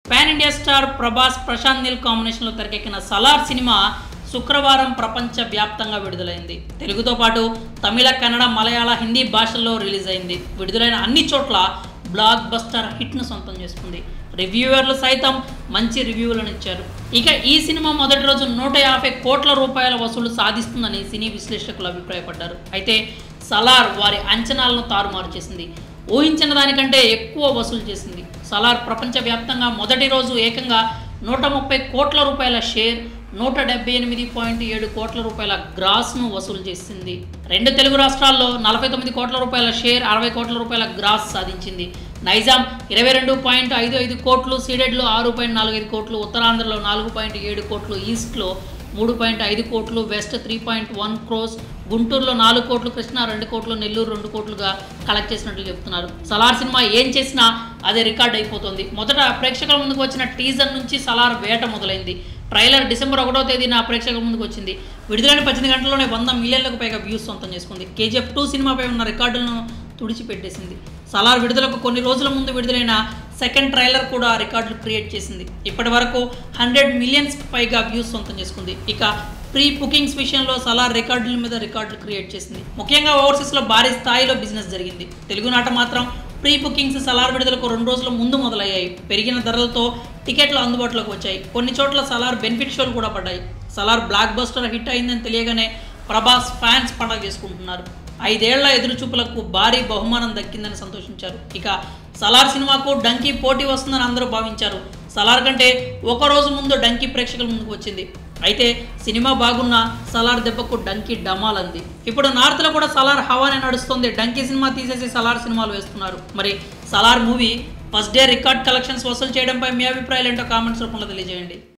pan India star Prabhas Prashanth Neel కాంబినేషన్లో తెరకెక్కిన Salaar cinema శుక్రవారం ప్రపంచ వ్యాప్తంగా విడుదలైంది తెలుగుతో పాటు తమిళ కన్నడ మలయాళ హిందీ భాషల్లో రిలీజ్ అయింది విడుదలైన అన్ని చోట్ల బ్లాక్ బస్టర్ హిట్ను సొంతం చేసుకుంది రివ్యూవర్లు సైతం మంచి రివ్యూలను ఇచ్చారు ఇక ఈ సినిమా మొదటి రోజు నూట యాభై కోట్ల రూపాయల వసూలు సాధిస్తుందని సినీ విశ్లేషకులు అభిప్రాయపడ్డారు అయితే సలార్ వారి అంచనాలను తారుమారు చేసింది ఊహించిన దానికంటే ఎక్కువ వసూలు చేసింది సలార్ ప్రపంచవ్యాప్తంగా మొదటి రోజు ఏకంగా నూట ముప్పై కోట్ల రూపాయల షేర్ నూట డెబ్బై ఎనిమిది పాయింట్ ఏడు కోట్ల రూపాయల గ్రాస్ను వసూలు చేసింది రెండు తెలుగు రాష్ట్రాల్లో నలభై తొమ్మిది కోట్ల రూపాయల షేర్ అరవై కోట్ల రూపాయల గ్రాస్ సాధించింది నైజాం ఇరవై రెండు పాయింట్ ఐదు ఐదు కోట్లు సీడెడ్లో ఆరు పాయింట్ నాలుగు ఐదు కోట్లు ఉత్తరాంధ్రలో నాలుగు పాయింట్ ఏడు కోట్లు ఈస్ట్లో మూడు పాయింట్ ఐదు కోట్లు west three point one crores గుంటూరులో నాలుగు కోట్లు కృష్ణా రెండు కోట్లు నెల్లూరు రెండు కోట్లుగా కలెక్ట్ చేసినట్లు చెప్తున్నారు సలార్ సినిమా ఏం చేసినా అదే రికార్డ్ అయిపోతుంది మొదట ప్రేక్షకుల ముందుకు వచ్చిన టీజర్ నుంచి సలార్ వేట మొదలైంది ట్రైలర్ డిసెంబర్ ఒకటో తేదీన ప్రేక్షకుల ముందుకు వచ్చింది విడుదలైన పద్దెనిమిది గంటల్లోనే వంద మిలియన్లకు పైగా వ్యూస్ సొంతం చేసుకుంది కేజీఎఫ్ టూ సినిమాపై ఉన్న రికార్డులను తుడిచిపెట్టేసింది సలార్ విడుదలకు కొన్ని రోజుల ముందు విడుదలైన సెకండ్ ట్రైలర్ కూడా రికార్డులు క్రియేట్ చేసింది ఇప్పటి వరకు హండ్రెడ్ మిలియన్స్ పైగా వ్యూస్ సొంతం చేసుకుంది ఇక ప్రీ బుకింగ్స్ విషయంలో సలార్ రికార్డుల మీద రికార్డులు క్రియేట్ చేసింది ముఖ్యంగా ఓవర్సీస్లో భారీ స్థాయిలో బిజినెస్ జరిగింది తెలుగునాట మాత్రం ప్రీ బుకింగ్స్ సలార్ విడుదలకు రెండు రోజుల ముందు మొదలయ్యాయి పెరిగిన ధరలతో టికెట్లు అందుబాటులోకి వచ్చాయి కొన్ని చోట్ల సలార్ బెనిఫిట్ షోలు కూడా పడ్డాయి సలార్ బ్లాక్ బస్టర్ హిట్ అయిందని తెలియగానే ప్రభాస్ ఫ్యాన్స్ పండగ చేసుకుంటున్నారు ఐదేళ్ల ఎదురుచూపులకు భారీ బహుమానం దక్కిందని సంతోషించారు ఇక సలార్ సినిమాకు డంకీ పోటీ వస్తుందని అందరూ భావించారు సలార్ కంటే ఒక రోజు ముందు డంకీ ప్రేక్షకుల ముందుకు వచ్చింది అయితే సినిమా బాగున్న సలార్ దెబ్బకు డంకీ డమాలంది ఇప్పుడు నార్త్లో కూడా సలార్ హవానే నడుస్తుంది డంకీ సినిమా తీసేసి సలార్ సినిమాలు వేస్తున్నారు మరి Salaar movie first day record collections వసూలు చేయడంపై మీ అభిప్రాయాలు ఏంటో కామెంట్స్ రూపంలో తెలియజేయండి